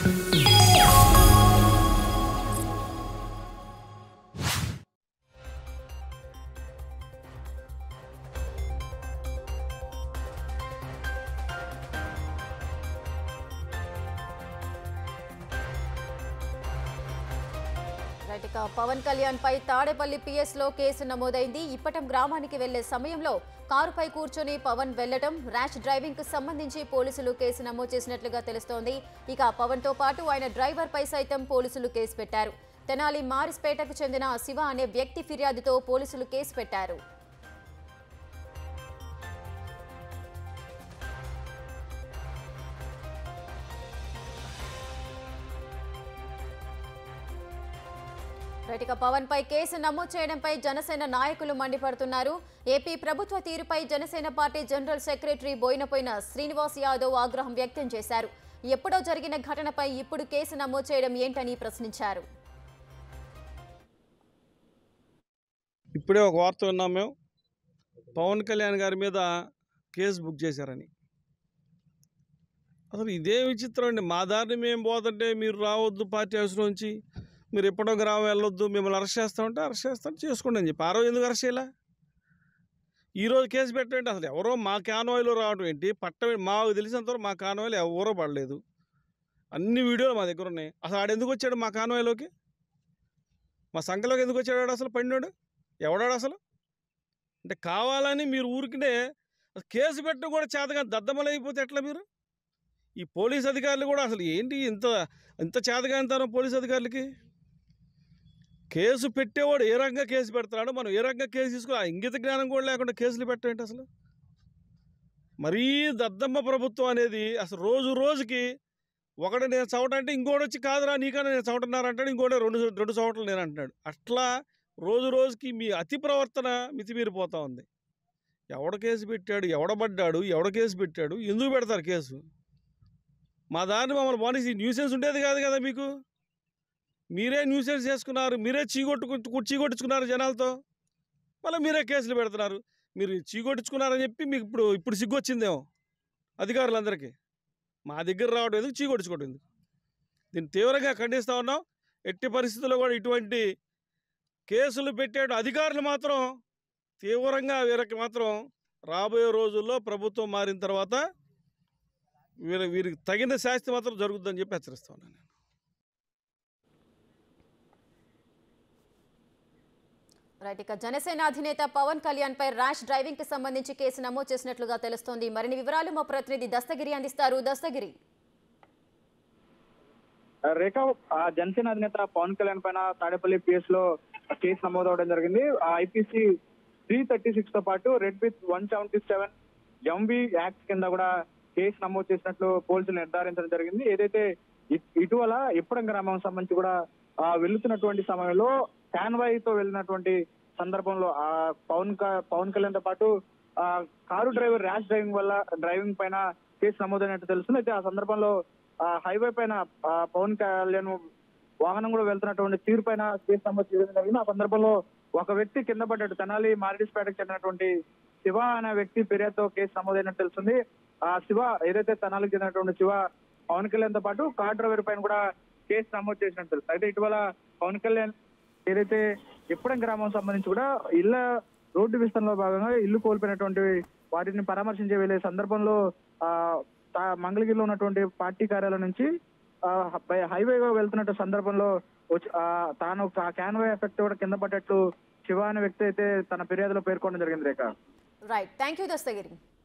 Right ఇక పవన్ కళ్యాణ్ పై Tadepalli PS లో కేసు నమోదైంది ఇప్పటం గ్రామానికి వెళ్లే సమయంలో కారుపై కూర్చొని పవన్ వెళ్లటం ర్యాష్ డ్రైవింగ్ కు సంబంధించి పోలీసులు కేసు నమోదు చేసినట్లుగా తెలుస్తోంది ఇక పవన్ తో పాటు ఆయన డ్రైవర్ పై సైతం పోలీసులు కేసు పెట్టారు తెనాలి మారిస్పేటకు చెందిన శివ అనే వ్యక్తి ఫిర్యాదుతో పోలీసులు కేసు పెట్టారు రైట్ ఇక పవన్ పై కేసు నమోదు చేయడంపై జనసేన నాయకులు మండిపడుతున్నారు ఏపీ ప్రభుత్వ తీరుపై జనసేన పార్టీ జనరల్ సెక్రటరీ బోయినపోయిన శ్రీనివాస్ యాదవ్ ఆగ్రహం వ్యక్తం చేశారు ఎప్పుడో జరిగిన ఘటనపై ఇప్పుడు కేసు నమోదు చేయడం ఏంటని ప్రశ్నించారు ఇప్పుడే ఒక వార్త విన్నాం మేము పవన్ కళ్యాణ్ గారి మీద కేసు బుక్ చేశారని అసలు ఇదే విచిత్రం అండి మా దారిని మేము పోతుంటే మీరు రావద్దు పార్టీ హౌస్ నుంచి మీరు ఎప్పుడో గ్రామం వెళ్ళొద్దు మిమ్మల్ని అరెస్ట్ చేస్తామంటే అరెస్ట్ చేస్తాం చేసుకోండి అని చెప్పి ఆ రోజు ఎందుకు అరెస్ట్ చేయాల ఈరోజు కేసు పెట్టండి అసలు ఎవరో మా కాన్వాయ్లో రావడం ఏంటి పట్ట మాకు తెలిసినంతవరకు మా కాన్వాయ్లో ఎవరో పడలేదు అన్ని వీడియోలు మా దగ్గర ఉన్నాయి అసలు ఆడు ఎందుకు వచ్చాడు మా కాన్వాయ్లోకి మా సంఖ్యలోకి ఎందుకు వచ్చాడు ఆడు అసలు పడినాడు ఎవడాడు అసలు అంటే కావాలని మీరు ఊరికినే కేసు పెట్టడం కూడా చేతగా దద్దమలైపోతే ఎట్లా మీరు ఈ పోలీస్ అధికారులు కూడా అసలు ఏంటి ఇంత ఇంత చేతగాంతారో పోలీస్ అధికారులకి కేసు పెట్టేవాడు ఏ రకంగా కేసు పెడతాడు మనం ఏ రకంగా కేసు తీసుకుని ఆ ఇంగిత జ్ఞానం కూడా లేకుండా కేసులు పెట్టేంటి అసలు మరీ దద్దమ్మ ప్రభుత్వం అనేది అసలు రోజు రోజుకి ఒకడు నేను చవటంటే ఇంకోటి వచ్చి కాదురా నీకన్నా నేను చవటన్నారంటాడు ఇంకోటి రెండు రెండు చవటలు నేను అంటున్నాడు అట్లా రోజు రోజుకి మీ అతి ప్రవర్తన మితిమీరిపోతా ఉంది ఎవడ కేసు పెట్టాడు ఎవడబడ్డాడు ఎవడ కేసు పెట్టాడు ఎందుకు పెడతారు కేసు మా దారిని మమ్మల్ని పోనీసి న్యూసెన్స్ ఉండేది కాదు కదా మీకు మీరే న్యూసెన్స్ చేసుకున్నారు మీరే చీకొట్టు చీకొట్టించుకున్నారు జనాలతో మళ్ళీ మీరే కేసులు పెడుతున్నారు మీరు చీకొట్టించుకున్నారని చెప్పి మీకు ఇప్పుడు ఇప్పుడు సిగ్గు వచ్చిందేమో అధికారులందరికీ మా దగ్గర రావడం ఎందుకు చీకొట్టించుకోవడం ఎందుకు దీన్ని తీవ్రంగా ఖండిస్తూ ఉన్నాం ఎట్టి పరిస్థితుల్లో కూడా ఇటువంటి కేసులు పెట్టాడు అధికారులు మాత్రం తీవ్రంగా వీరికి మాత్రం రాబోయే రోజుల్లో ప్రభుత్వం మారిన తర్వాత వీరి వీరికి తగిన శాస్తి మాత్రం జరుగుతుందని చెప్పి హెచ్చరిస్తా ఉన్నాను నేను. రైట్ ఇక జనసేన అధినేత పవన్ కళ్యాణ్ పై ర్యాష్ డ్రైవింగ్ కి సంబంధించి కేసు నమోదు చేసినట్లుగా తెలుస్తోంది మరిన్ని వివరాలు మా ప్రతినిధి దస్తగిరి అందిస్తారు దస్తగిరి రేఖ ఆ జనసేన అధినేత పవన్ కళ్యాణ్ పైన తాడేపల్లి పిఎస్ లో కేసు నమోదు అవడం జరిగింది ఐపీసీ త్రీ థర్టీ సిక్స్ తో పాటు read with one seventy seven MV act కింద కూడా కేసు నమోదు చేసినట్లు పోలీసులు నిర్ధారించడం జరిగింది ఏదైతే ఇ- ఇటీవల ఇప్పడం గ్రామం సంబంధించి కూడా ఆ, వెళ్తున్నటువంటి సమయంలో కాన్వాయ్ తో వెళ్ళినటువంటి సందర్భంలో ఆ పవన్ క- పవన్ కళ్యాణ్ తో పాటు ఆ కారు డ్రైవర్ ర్యాష్ డ్రైవింగ్ వల్ల డ్రైవింగ్ పైన కేసు నమోదైనట్టు తెలుస్తుంది అయితే ఆ సందర్భంలో ఆ హైవే పైన ఆ పవన్ కళ్యాణ్ వాహనం కూడా వెళ్తున్నటువంటి తీరు పైన కేసు నమోదు చేయడం జరిగింది ఆ సందర్భంలో ఒక వ్యక్తి కింద పడ్డాడు తెనాలి మారిడిస్పేటకు చెందినటువంటి శివ అనే వ్యక్తి ఫిర్యాదుతో కేసు నమోదైనట్టు తెలుస్తుంది ఆ శివ ఏదైతే తెనాలికి చెందినటువంటి శివ పవన్ కళ్యాణ్ తో పాటు కార్ డ్రైవర్ పైన కూడా కేసు నమోదు చేసినట్టు తెలుస్తుంది అయితే ఇటీవల పవన్ కళ్యాణ్ ఏదైతే ఇప్పడం గ్రామం సంబంధించి కూడా ఇళ్ల రోడ్డు విస్తరణలో భాగంగా ఇల్లు కోల్పోయినటువంటి వాటిని పరామర్శించే వెళ్లే సందర్భంలో ఆ తా- మంగళగిరిలో ఉన్నటువంటి పార్టీ కార్యాలయం నుంచి ఆ, హై- హైవేగా వెళ్తున్నట్టు సందర్భంలో వచ్చి- ఆ, తాను క్యాన్వే ఎఫెక్ట్ కూడా కింద పడ్డట్లు శివ అనే వ్యక్తి అయితే తన ఫిర్యాదులో పేర్కొనడం జరిగింది Rekha right thank you Dastagiri